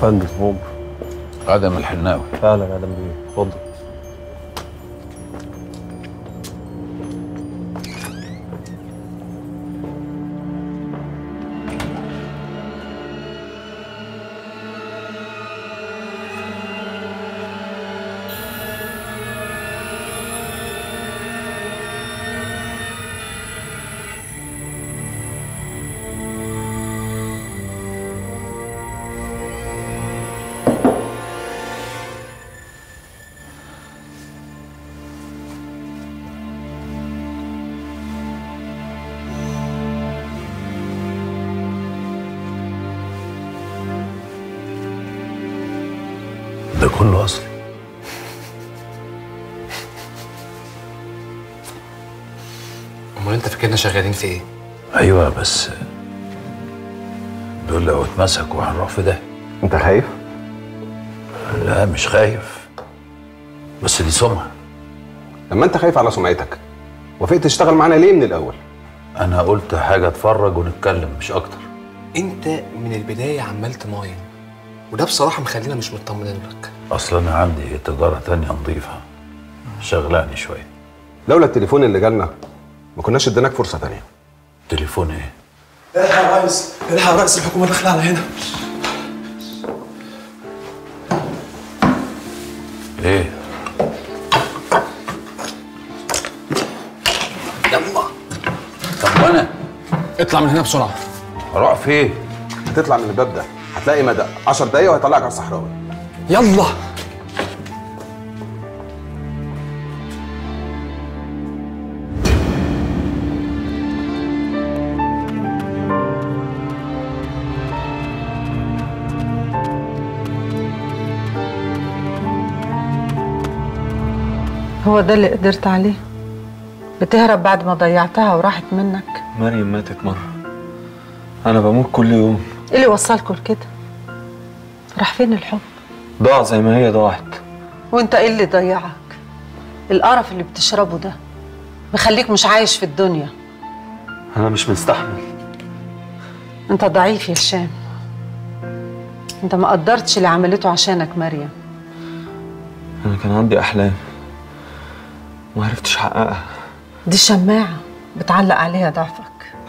فندم عمر ادم الحناوي فعلا يا ادم بيه اتفضل ده كله اصلي امال انت فاكرنا شغالين في ايه؟ ايوه بس دول لو اتمسكوا هنروح في ده انت خايف؟ لا مش خايف بس دي سمعه لما انت خايف على سمعتك وافقت تشتغل معانا ليه من الاول؟ انا قلت حاجه اتفرج ونتكلم مش اكتر انت من البدايه عمال تماين وده بصراحه مخلينا مش مطمنين لك اصل انا عندي تجاره تانية نظيفه شغلاني شويه لولا التليفون اللي جالنا ما كناش اديناك فرصه تانية تليفون ايه الحق يا ريس الحق رئيس الحكومه داخل على هنا ايه يلا طب وانا اطلع من هنا بسرعه اروح فين هتطلع من الباب ده هتلاقي مدى 10 دقايق وهيطلعك على الصحراوي يلا هو ده اللي قدرت عليه بتهرب بعد ما ضيعتها وراحت منك مريم ماتت مرة أنا بموت كل يوم ايه اللي وصلكوا لكده راح فين الحب ضاع زي ما هي ضاعت وانت ايه اللي ضيعك القرف اللي بتشربه ده مخليك مش عايش في الدنيا أنا مش مستحمل انت ضعيف يا هشام انت ما قدرتش اللي عملته عشانك مريم أنا كان عندي أحلام ما عرفتش أحققها دي شماعة بتعلق عليها ضعفك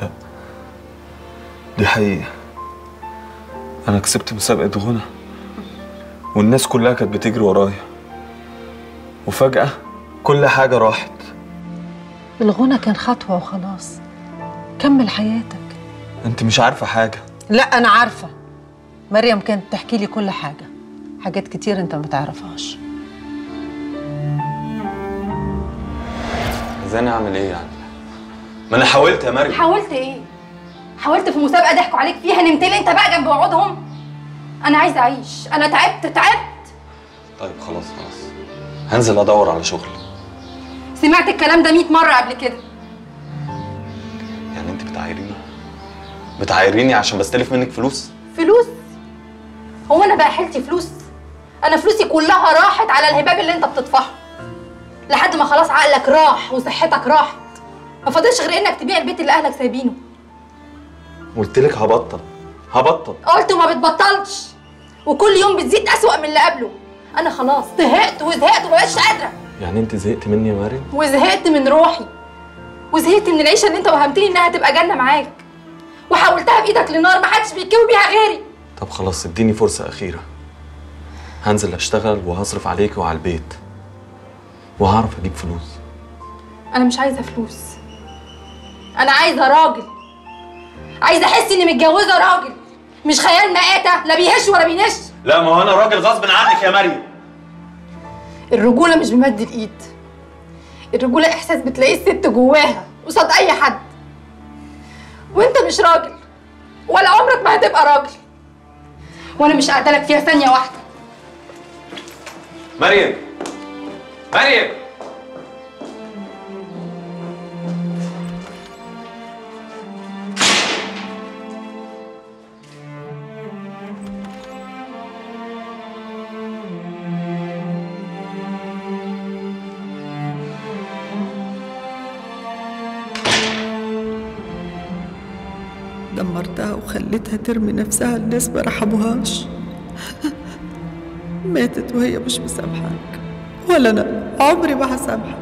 دي حقيقة أنا كسبت مسابقة غنى والناس كلها كانت بتجري ورايا وفجأة كل حاجة راحت الغنى كان خطوة وخلاص كمل حياتك أنت مش عارفة حاجة لا أنا عارفة مريم كانت تحكي لي كل حاجة حاجات كتير أنت ما تعرفهاش إزاي أعمل إيه يعني؟ ما أنا حاولت يا مريم حاولت ايه؟ حاولت في مسابقة ضحكوا عليك فيها نمت لي انت بقى جنب وعودهم؟ أنا عايزة أعيش، أنا تعبت تعبت، طيب خلاص خلاص هنزل أدور على شغل سمعت الكلام ده 100 مرة قبل كده، يعني أنت بتعايريني؟ بتعايريني عشان بستلف منك فلوس؟ فلوس؟ هو أنا بقى حيلتي فلوس؟ أنا فلوسي كلها راحت على الهباب اللي أنت بتطفحه لحد ما خلاص عقلك راح وصحتك راحت ما فاضلش غير إنك تبيع البيت اللي أهلك سايبينه، قلت لك هبطل هبطل قلت وما بتبطلش وكل يوم بتزيد أسوأ من اللي قبله، أنا خلاص زهقت وزهقت ومبقتش قادرة يعني أنت زهقت مني يا مريم؟ وزهقت من روحي وزهقت من العيشه اللي انت وهمتني انها تبقى جنه معاك وحولتها بايدك لنار ما حدش بيتكوي بيها غيري طب خلاص اديني فرصة أخيرة هنزل أشتغل وهصرف عليك وعلى البيت وهعرف أجيب فلوس انا مش عايزه فلوس انا عايزه راجل عايزه احس اني متجوزه راجل مش خيال مآتة لا بيهش ولا بينش لا ما هو أنا راجل غصب عنك يا مريم الرجوله مش بمد الايد الرجوله احساس بتلاقيه الست جواها قصاد اي حد وانت مش راجل ولا عمرك ما هتبقى راجل وانا مش قاعده لك فيها ثانيه واحده مريم مريم دمرتها وخليتها ترمي نفسها الناس ما رحموهاش ماتت وهي مش مسامحاك ولا انا عمري ما هسامحك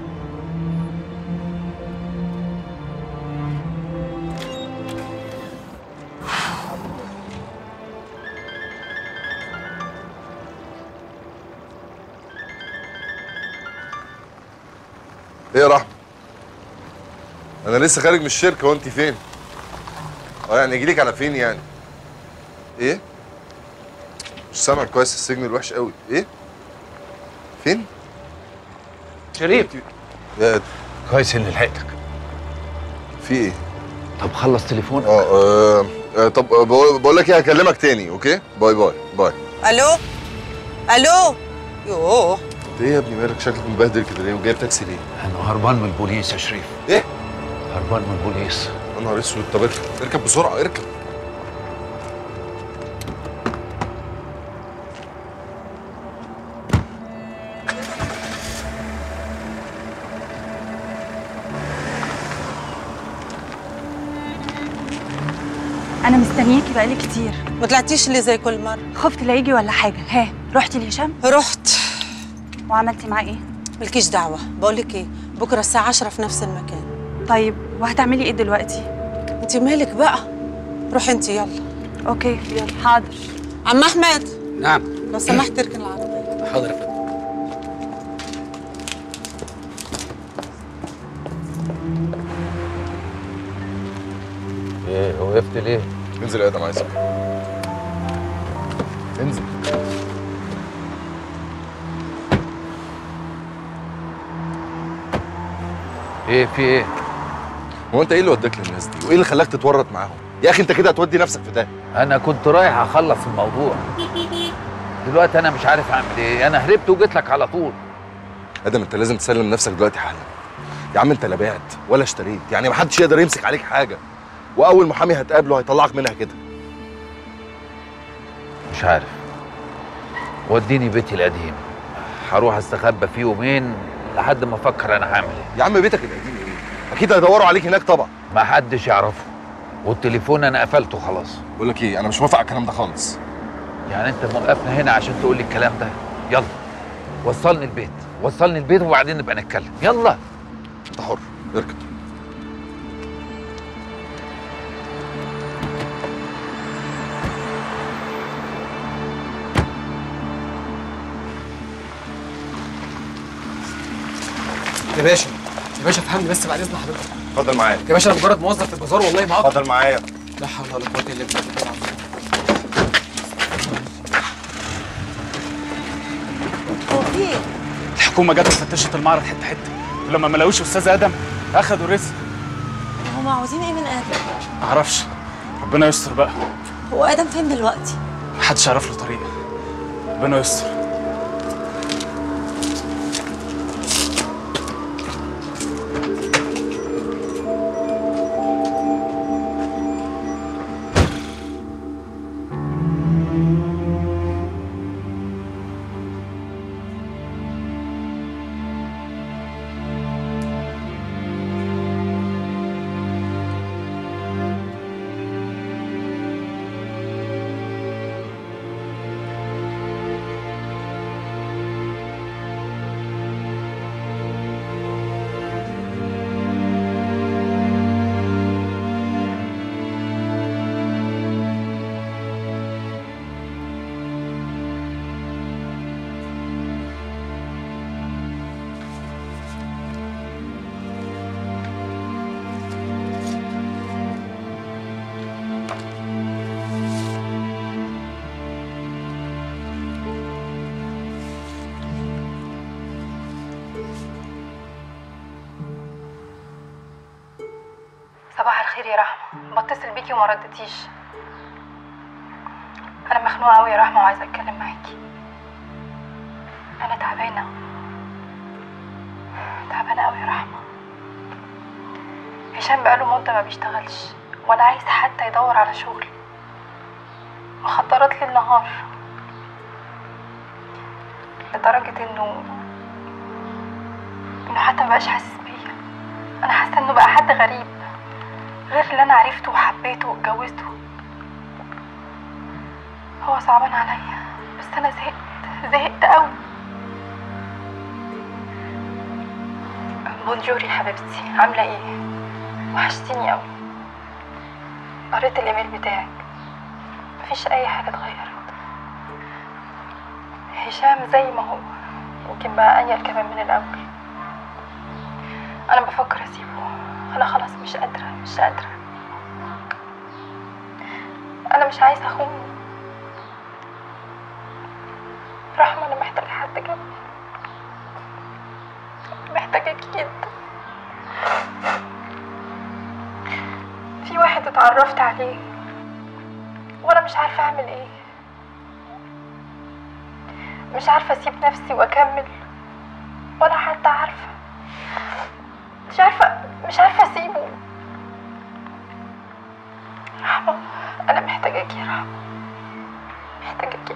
ايه يا رحمة؟ أنا لسه خارج من الشركة وأنت فين؟ أه يعني أجيلك على فين يعني؟ إيه؟ مش سامع كويس السجن الوحش قوي، إيه؟ فين؟ شريف يا كويس اني لحقتك في إيه؟ طب خلص تليفونك اه آه، آه، طب آه، بقول بقول لك ايه هكلمك تاني اوكي باي باي باي الو الو يوه انت ايه يا ابني مالك شكلك مبهدل كده ليه وجايب تاكسي ليه انا هربان من البوليس يا شريف ايه هربان من البوليس يا نهار اسود طب اركب اركب بسرعه اركب انا مستنياكي بقالي كتير ما طلعتيش ليه زي كل مره خفت لا يجي ولا حاجه ها رحتي لهشام رحت وعملتي معاه ايه ملكيش دعوه بقول لك ايه بكره الساعه 10 في نفس المكان طيب وهتعملي ايه دلوقتي انت مالك بقى روحي انت يلا اوكي يلا حاضر عم احمد نعم لو سمحت اركن العربيه حاضر يا فندم ايه وقفت ليه؟ انزل يا ادم عايزك انزل ايه في ايه؟ هو انت ايه اللي وداك للناس دي وايه اللي خلاك تتورط معاهم يا اخي انت كده هتودي نفسك في ده انا كنت رايح اخلص الموضوع دلوقتي انا مش عارف اعمل ايه انا هربت وجيت لك على طول ادم انت لازم تسلم نفسك دلوقتي حالا يا عم انت لا بعت ولا اشتريت يعني محدش يقدر يمسك عليك حاجه واول محامي هتقابله هيطلعك منها كده مش عارف وديني بيتي القديم هروح استخبى فيه يومين لحد ما افكر انا هعمل ايه يا عم بيتك القديم ايه اكيد هيدوروا عليك هناك طبعا ما حدش يعرفه والتليفون انا قفلته خلاص بقول لك ايه انا مش موافق على الكلام ده خالص يعني انت موقفنا هنا عشان تقول لي الكلام ده يلا وصلني البيت وصلني البيت وبعدين نبقى نتكلم يلا انت حر اركب يا باشا يا باشا فهمني بس بعد اذن حضرتك اتفضل معايا يا باشا انا مجرد موظف في البازار والله ما اقدر اتفضل معايا لا حول ولا قوه الا بالله هو في ايه الحكومه جت وفتشت المعرض حته حته ولما ما لقوش استاذ ادم اخدوا الرزق هم عاوزين ايه من ادم معرفش ربنا يستر بقى هو ادم فين دلوقتي محدش يعرف له طريق ربنا يستر صباح الخير يا رحمة بتصل بيكي وما ردتيش أنا مخنوقة أوي يا رحمة وعايزة أتكلم معاكي أنا تعبانة تعبانة أوي يا رحمة هشام بقاله مدة ما بيشتغلش ولا عايز حتى يدور على شغل مخدرات ليل نهار لدرجة إنه إنه حتى مبقاش حاسس بيا أنا حاسة إنه بقى حد غريب غير اللي انا عرفته وحبيته واتجوزته هو صعبان عليا انا زهقت زهقت قوي بونجوري حبيبتي عامله ايه وحشتيني قوي قريت الايميل بتاعك مفيش اي حاجه اتغيرت هشام زي ما هو يمكن بقى انيل كمان من الاول انا بفكر اسيبه انا خلاص مش قادره مش قادره انا مش عايزه اخون رحمه انا محتاجه حد جنبي محتاجاك جدا في واحد اتعرفت عليه وانا مش عارفه اعمل ايه مش عارفه اسيب نفسي واكمل ولا حتى عارفه مش عارفه مش عارفه اسيبه رحمه انا محتاجاك يا رحمه محتاجاك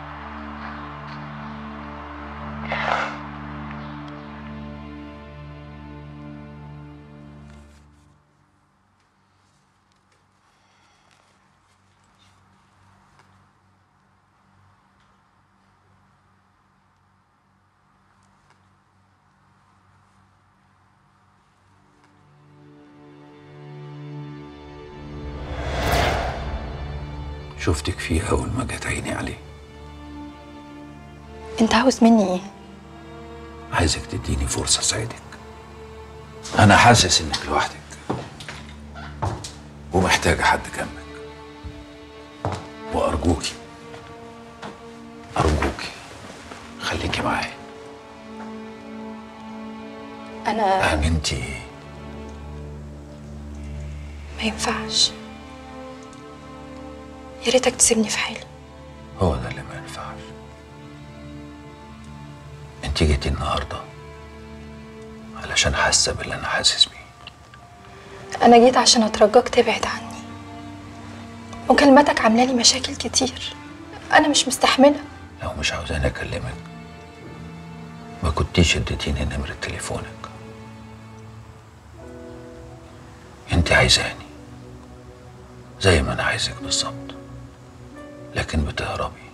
شفتك فيه أول ما جت عيني عليه انت عاوز مني ايه عايزك تديني فرصة أساعدك أنا حاسس إنك لوحدك ومحتاجة حد جنبك وأرجوكي أرجوكي خليكي معايا انا آمنتي ما ينفعش يا ريتك تسيبني في حالي هو ده اللي ما ينفعش انت جيتي النهارده علشان حاسه باللي انا حاسس بيه انا جيت عشان اترجاك تبعد عني مكالماتك عامله لي مشاكل كتير انا مش مستحمله لو مش عاوزاني اكلمك ما كنتيش اديتيني نمرة تليفونك انت عايزاني زي ما انا عايزك بالظبط لكن بتهربي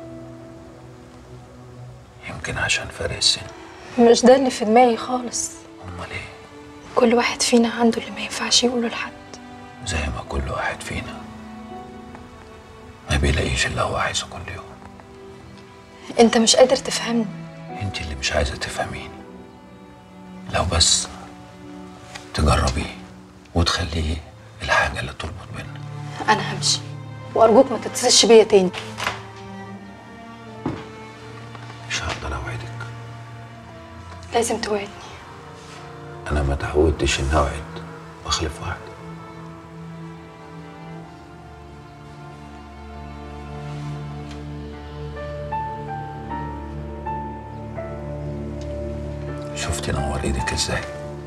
يمكن عشان فرق السن مش ده اللي في دماغي خالص امال ايه كل واحد فينا عنده اللي ما ينفعش يقوله لحد زي ما كل واحد فينا ما بيلاقيش اللي هو عايزه كل يوم انت مش قادر تفهمني انت اللي مش عايزه تفهميني لو بس تجربيه وتخليه الحاجه اللي تربط بينا انا همشي وارجوك ما تتصلش بيا تاني مش هقدر اوعدك لازم توعدني انا ما تعودتش اني اوعد واخلف وعد شفتي نور ايدك ازاي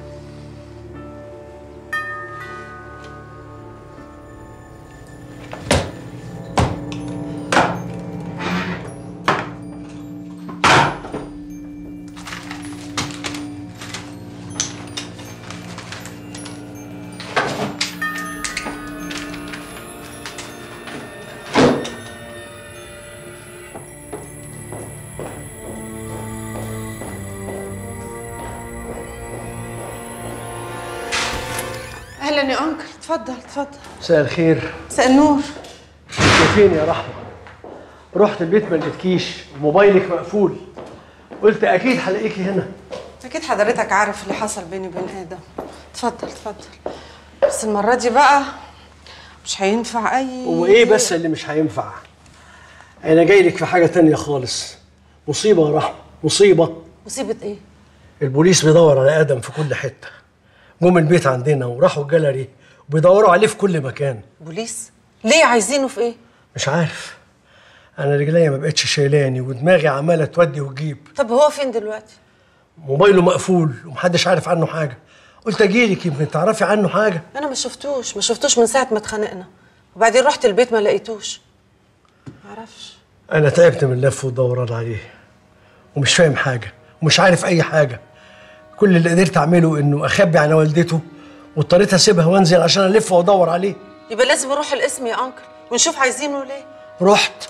اهلا يا انكل اتفضل اتفضل مساء الخير مساء النور انت فين يا رحمه رحت البيت ما لقيتكيش وموبايلك مقفول قلت اكيد هلاقيكي هنا اكيد حضرتك عارف اللي حصل بيني وبين ادم اتفضل اتفضل بس المره دي بقى مش هينفع اي وايه بس اللي مش هينفع انا جاي لك في حاجه تانية خالص مصيبه يا رحمه مصيبه مصيبه ايه البوليس بيدور على ادم في كل حته جم البيت عندنا وراحوا الجاليري وبيدوروا عليه في كل مكان بوليس ليه عايزينه في ايه مش عارف انا رجليا ما بقتش شايلاني ودماغي عماله تودي وتجيب طب هو فين دلوقتي موبايله مقفول ومحدش عارف عنه حاجه قلت اجيلك يمكن تعرفي عنه حاجه انا ما شفتوش ما شفتوش من ساعه ما اتخانقنا وبعدين رحت البيت ما لقيتوش معرفش انا تعبت من اللف والدوران عليه ومش فاهم حاجه ومش عارف اي حاجه كل اللي قدرت اعمله انه اخبي على والدته واضطريت اسيبها وانزل عشان الف وادور عليه يبقى لازم نروح القسم يا انكل ونشوف عايزينه ليه رحت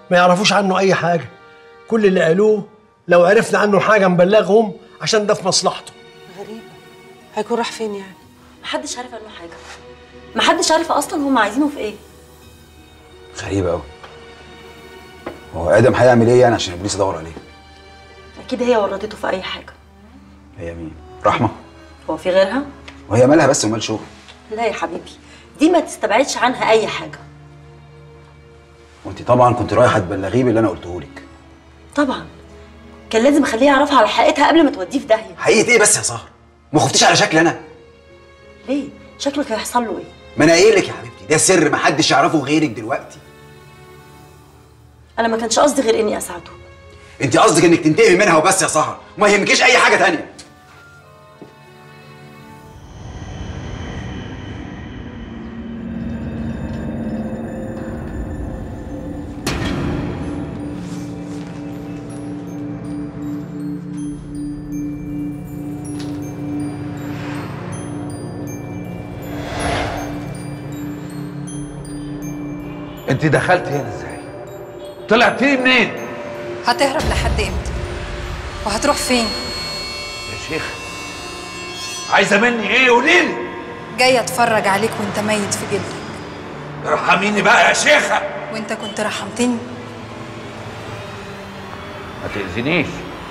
ما يعرفوش عنه اي حاجه كل اللي قالوه لو عرفنا عنه حاجه نبلغهم عشان ده في مصلحته غريبة هيكون راح فين يعني؟ محدش عارف عنه حاجه محدش عارف اصلا هم عايزينه في ايه غريبة قوي هو ادم هيعمل ايه يعني عشان البوليس يدور عليه اكيد هي ورطته في اي حاجه هي مين رحمه هو في غيرها وهي مالها بس ومال شغل لا يا حبيبي دي ما تستبعدش عنها اي حاجه وانت طبعا كنت رايحه تبلغيه باللي انا قلته لك طبعا كان لازم اخليه يعرفها على حقيقتها قبل ما توديه في داهيه حقيقه ايه بس يا سهر ما خفتيش على شكلي انا ليه شكلك هيحصل له ايه ما انا قايل لك يا حبيبتي ده سر ما حدش يعرفه غيرك دلوقتي انا ما كانش قصدي غير اني اساعده انت قصدك انك تنتقمي منها وبس يا سهر وما يهمكيش اي حاجه تانية انت دخلت هنا ازاي طلعت لي منين هتهرب لحد امتى وهتروح فين يا شيخ عايزه مني ايه قولي لي جاي اتفرج عليك وانت ميت في جلدك ارحميني بقى يا شيخه وانت كنت رحمتني ما تاذينيش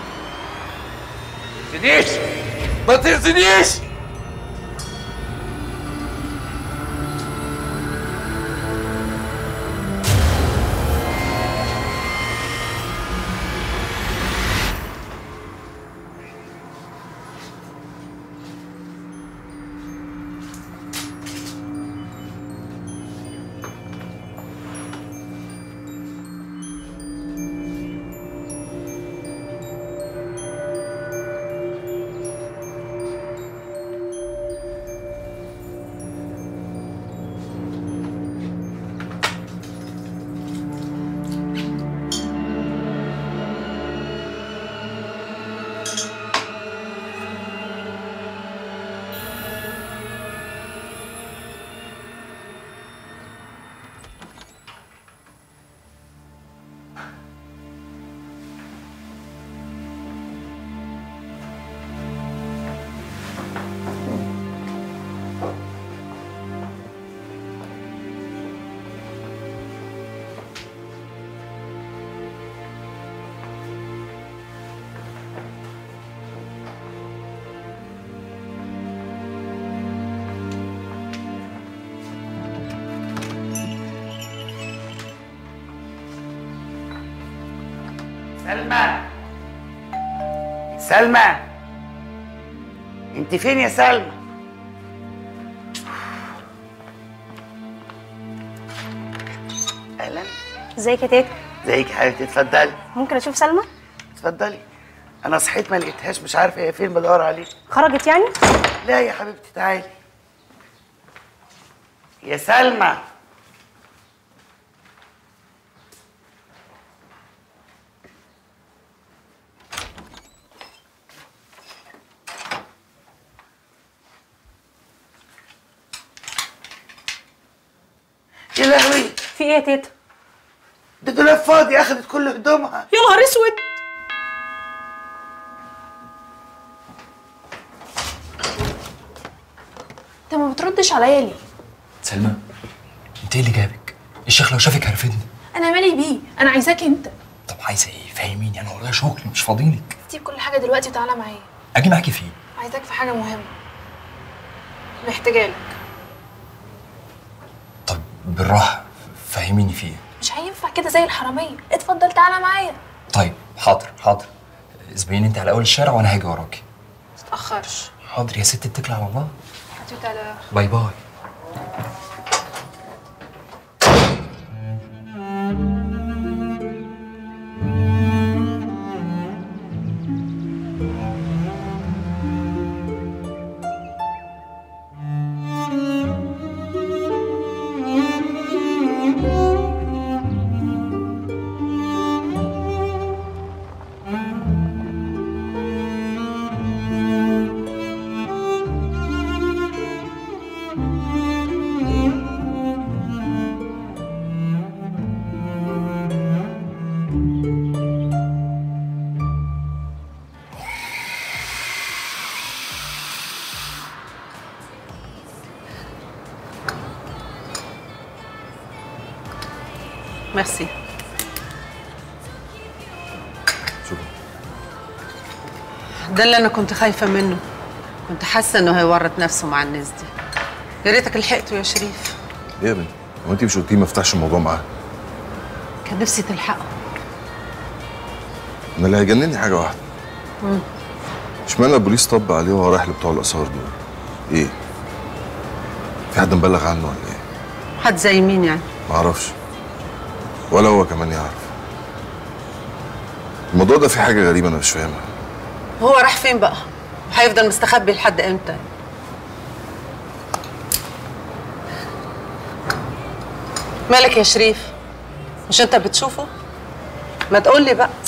ما تاذينيش ما تاذينيش سلمى سلمى انت فين يا سلمى اهلا ازيك يا تيتا ازيك يا حبيبتي اتفضلي ممكن اشوف سلمى اتفضلي انا صحيت ما لقيتهاش مش عارفه هي فين بدور عليها خرجت يعني لا يا حبيبتي تعالي يا سلمى يا لهوي في ايه يا تيتا ده دولاب فاضي اخدت كل هدومها يا نهار اسود انت ما بتردش عليا ليه سلمى انت ايه اللي جابك؟ الشيخ لو شافك هيرفدني انا مالي بيه انا عايزاك انت طب عايزه ايه؟ فهميني انا ورايا شغل مش فاضيلك سيب كل حاجه دلوقتي وتعالى معايا اجي معاكي فين؟ عايزاك في حاجه مهمه محتاجالك بالراحه فهميني في ايه؟ مش هينفع كده زي الحراميه اتفضل تعالى معايا طيب حاضر حاضر اسبقيني انت على اول الشارع وانا هاجي وراكي متتاخرش حاضر يا ست اتكلي على الله هاتي تعالى باي باي Thank you. ميرسي شكرا ده اللي انا كنت خايفه منه كنت حاسه انه هيورط نفسه مع الناس دي يا ريتك لحقته يا شريف ايه يا بنتي هو انت مش قلتي ما افتحش الموضوع معاه كان نفسي تلحقه انا اللي هيجنني حاجه واحده مم. اشمعنى البوليس طب عليه وهو رايح لبتوع الاثار دول ايه في حد مبلغ عنه ولا ايه حد زي مين يعني معرفش ولا هو كمان يعرف الموضوع ده فيه حاجه غريبه انا مش فاهمها هو راح فين بقى هيفضل مستخبي لحد امتى مالك يا شريف مش انت بتشوفه ما تقول لي بقى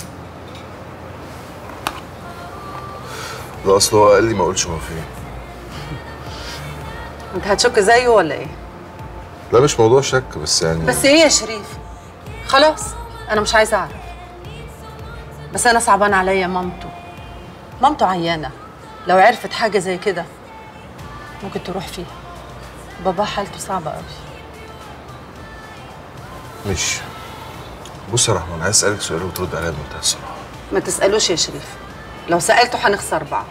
لا اصل هو قال لي ما اقولش هو فين انت هتشك زيه ولا ايه لا مش موضوع شك بس يعني بس ايه يا شريف خلاص انا مش عايزه اعرف بس انا صعبان عليا مامته مامته عيانه لو عرفت حاجه زي كده ممكن تروح فيها بابا حالته صعبه قوي مش بص يا رحمن عايز اسالك سؤال وترد عليا بمنتهى الصراحه ما تسالوش يا شريف لو سالته هنخسر بعض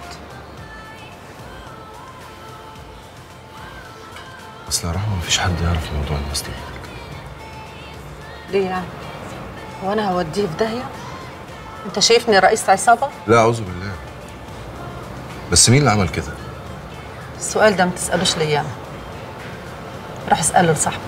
اصل يا رحمن مفيش حد يعرف موضوع الناس دي ليه يعني هو انا هوديه في داهيه انت شايفني رئيس عصابه لا اعوذ بالله بس مين اللي عمل كده السؤال ده ما تسالوش ليا انا روح اساله لصاحبك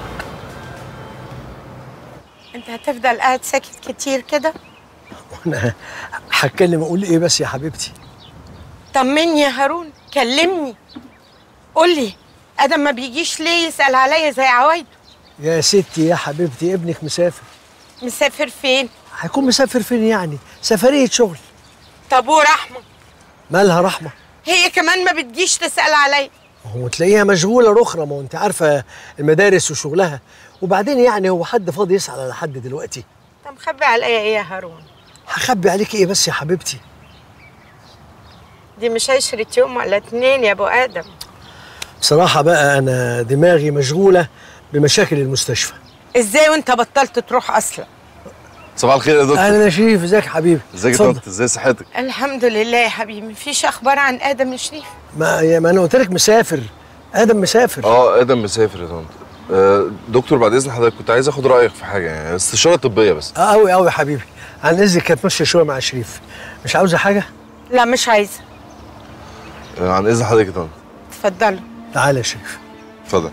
انت هتفضل قاعد ساكت كتير كده انا هتكلم اقول ايه بس يا حبيبتي طمني يا هارون كلمني قول لي ادم ما بيجيش ليه يسال عليا زي عوايده يا ستي يا حبيبتي ابنك مسافر مسافر فين هيكون مسافر فين يعني سفرية شغل طب ورحمه مالها رحمة هي كمان ما بتجيش تسال عليا هو تلاقيها مشغولة رخرة ما هو انت عارفة المدارس وشغلها وبعدين يعني هو حد فاضي يسأل على حد دلوقتي انت مخبي عليا ايه يا هارون هخبي عليك ايه بس يا حبيبتي دي مش عشرة يوم ولا اتنين يا ابو ادم بصراحة بقى أنا دماغي مشغولة بمشاكل المستشفى ازاي وانت بطلت تروح اصلا صباح الخير يا دكتور أهلا يا شريف ازيك يا حبيبي ازيك يا اتفضل. طنط ازاي صحتك الحمد لله يا حبيبي مفيش اخبار عن ادم يا شريف ما, يا ما أنا قلت لك مسافر آدم مسافر اه ادم مسافر يا طنط آه دكتور بعد اذن حضرتك كنت عايز اخد رايك في حاجه يعني استشاره طبيه بس اه قوي قوي يا حبيبي عن إذنك كانت ماشية شوية مع شريف مش عاوزة حاجة؟ لا مش عايزه آه عن اذن حضرتك يا طنط اتفضلوا تعالى يا شريف اتفضل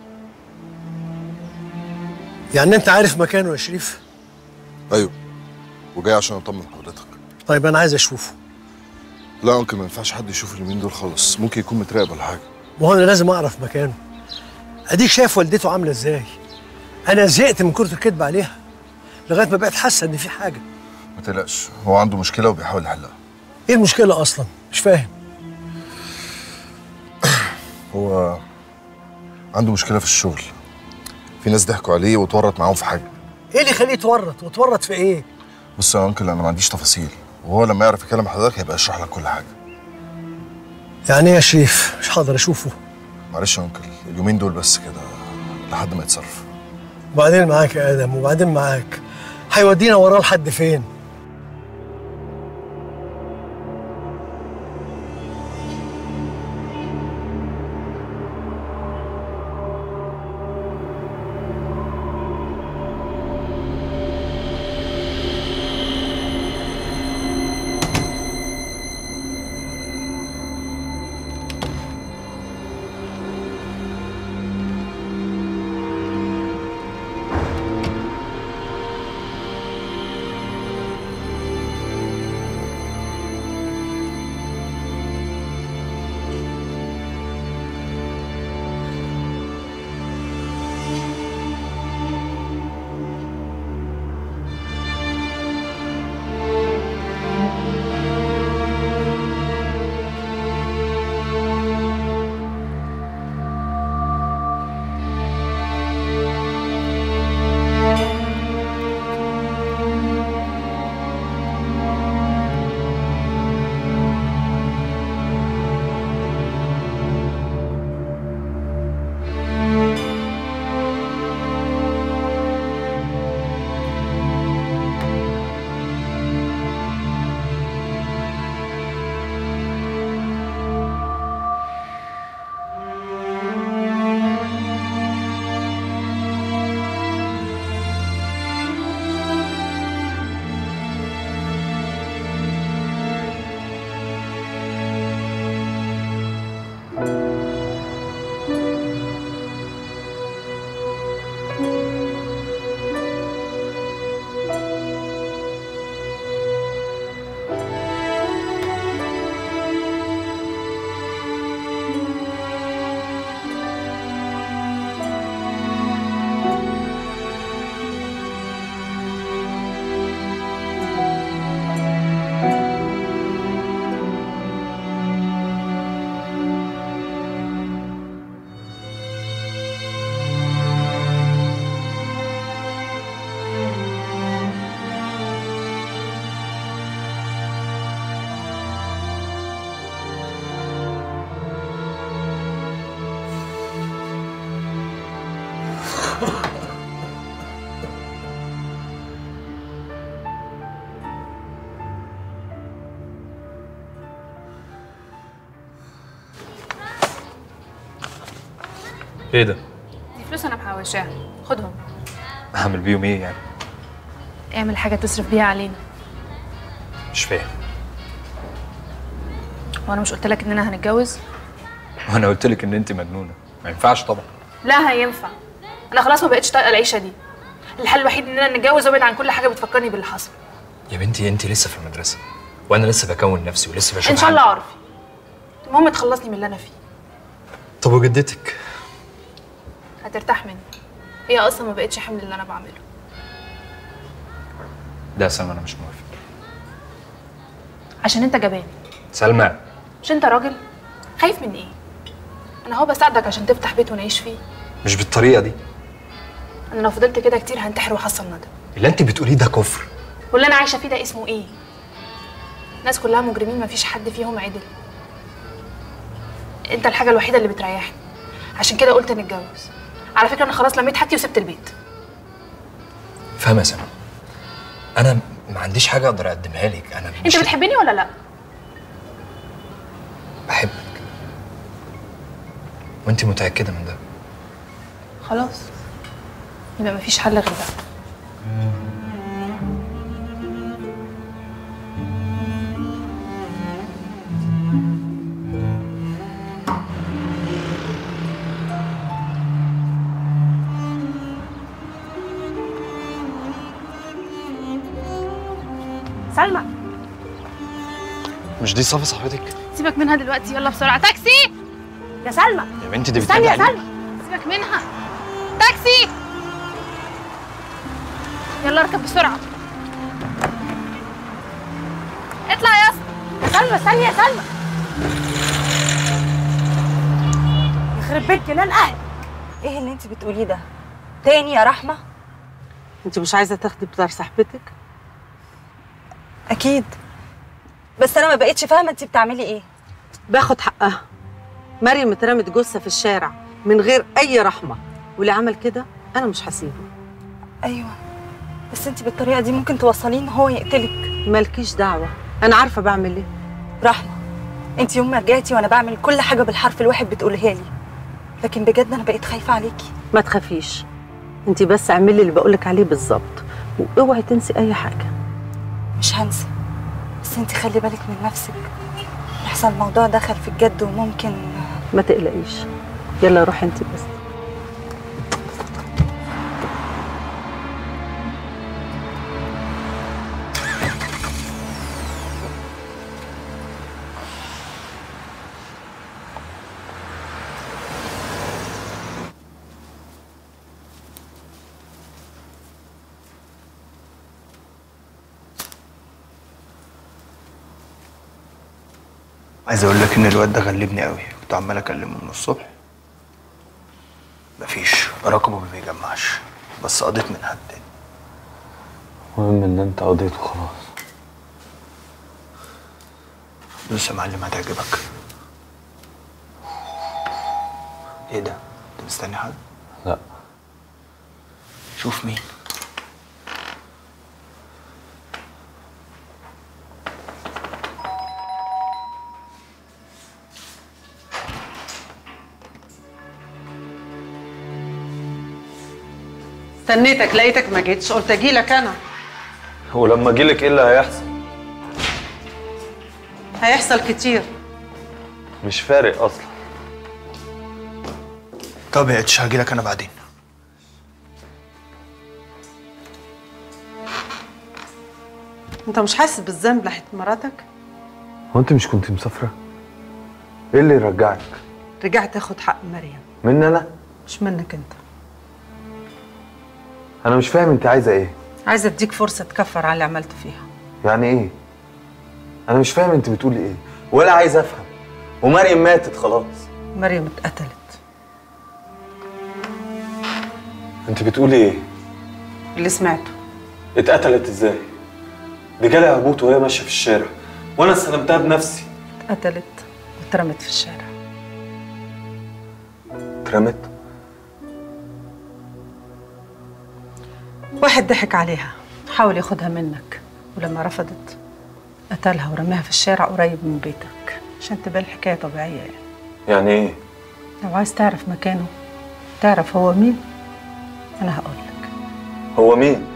يعني أنت عارف مكانه يا شريف؟ ايوه وجاي عشان اطمن حضرتك طيب أنا عايز أشوفه لا ممكن ما ينفعش حد يشوف اليومين دول خالص ممكن يكون متراقب ولا حاجه ما هو أنا لازم أعرف مكانه أديك شايف والدته عاملة إزاي أنا زهقت من كرة الكذب عليها لغاية ما بقيت حاسة إن في حاجة ما تقلقش هو عنده مشكله وبيحاول يحلها إيه المشكلة أصلا؟ مش فاهم هو عنده مشكله في الشغل في ناس ضحكوا عليه واتورط معاهم في حاجه إيه اللي يخليه يتورط وتورط في إيه؟ بص يا انكل انا ما عنديش تفاصيل وهو لما يعرف يكلم حضرتك هيبقى يشرح لك كل حاجه يعني إيه يا شريف؟ مش هقدر أشوفه معلش يا انكل اليومين دول بس كده لحد ما يتصرف وبعدين معاك يا آدم وبعدين معاك هيودينا وراه لحد فين؟ ايه ده؟ دي فلوس انا محوشاها خدهم هعمل بيهم ايه يعني؟ اعمل حاجه تصرف بيها علينا مش فاهم وانا مش قلت لك اننا هنتجوز وانا قلت لك ان انت مجنونه ما ينفعش طبعا لا هينفع انا خلاص ما بقتش طايقه العيشه دي الحل الوحيد اننا نتجوز وابعد عن كل حاجه بتفكرني باللي حصل يا بنتي انت لسه في المدرسه وانا لسه بكون نفسي ولسه بشوف ان شاء الله حالي. اعرف المهم تخلصني من اللي انا فيه طب وجدتك هترتاح مني هي اصلا ما بقتش حمل اللي انا بعمله لا يا سلمى انا مش موافق عشان انت جبان سلمى مش انت راجل خايف من ايه انا هو بساعدك عشان تفتح بيت ونعيش فيه مش بالطريقه دي انا لو فضلت كده كتير هنتحر واحصل ندم اللي انت بتقوليه ده كفر واللي انا عايشه فيه ده اسمه ايه الناس كلها مجرمين مفيش حد فيهم عدل انت الحاجه الوحيده اللي بتريحني عشان كده قلت نتجوز على فكره انا خلاص لميت حاجتي وسبت البيت فاهمه يا سلمى انا ما عنديش حاجه اقدر اقدمها لك انا انت بتحبني ولا لا بحبك وانت متاكده من ده خلاص يبقى مفيش حل غير ده سلمى مش دي صفا صاحبتك سيبك منها دلوقتي يلا بسرعه تاكسي يا سلمى يا بنتي دي استني يا بترجع سلمى سيبك منها تاكسي يلا اركب بسرعه اطلع يا اسطى يا سلمى استني يا سلمى يخرب بيت جنان اهلك ايه اللي انت بتقوليه ده تاني يا رحمه انت مش عايزه تاخدي بتاع صاحبتك اكيد بس انا ما بقتش فاهمه انت بتعملي ايه باخد حقها مريم اترمت جثه في الشارع من غير اي رحمه واللي عمل كده انا مش هسيبه ايوه بس انت بالطريقه دي ممكن توصليه ان هو يقتلك مالكيش دعوه انا عارفه بعمل ايه رحمه انت يوم ما رجعتي وانا بعمل كل حاجه بالحرف الواحد بتقولها لي لكن بجد انا بقيت خايفه عليكي ما تخافيش انت بس اعملي اللي بقولك عليه بالظبط واوعي تنسي اي حاجه مش هنسى بس انت خلي بالك من نفسك لحسن الموضوع دخل في الجد وممكن ما تقلقيش يلا روحي انت بس عايز اقول لك ان الواد ده غلبني قوي كنت عمال اكلمه من الصبح مفيش رقمه ما بيجمعش بس قضيت من حد تاني المهم ان انت قضيت وخلاص بص يا معلم هتعجبك ايه ده انت مستني حد لا شوف مين استنيتك لقيتك ما جيتش قلت اجي لك انا ولما اجيلك ايه اللي هيحصل هيحصل كتير مش فارق اصلا طب يا اتش هجيلك انا بعدين انت مش حاسس بالذنب ناحيه مراتك هو انت مش كنت مسافره ايه اللي يرجعك رجعت اخد حق مريم مني انا مش منك انت انا مش فاهم انت عايزه ايه عايزه اديك فرصه تكفر على اللي عملته فيها يعني ايه انا مش فاهم انت بتقولي ايه ولا عايز افهم ومريم ماتت خلاص مريم اتقتلت انت بتقولي ايه اللي سمعته اتقتلت ازاي دي جالها هبوط وهي ماشيه في الشارع وانا استلمتها بنفسي اتقتلت واترمت في الشارع اترمت واحد ضحك عليها حاول ياخدها منك ولما رفضت قتلها ورماها في الشارع قريب من بيتك عشان تبان الحكايه طبيعيه يعني يعني ايه لو عايز تعرف مكانه تعرف هو مين انا هقول هو مين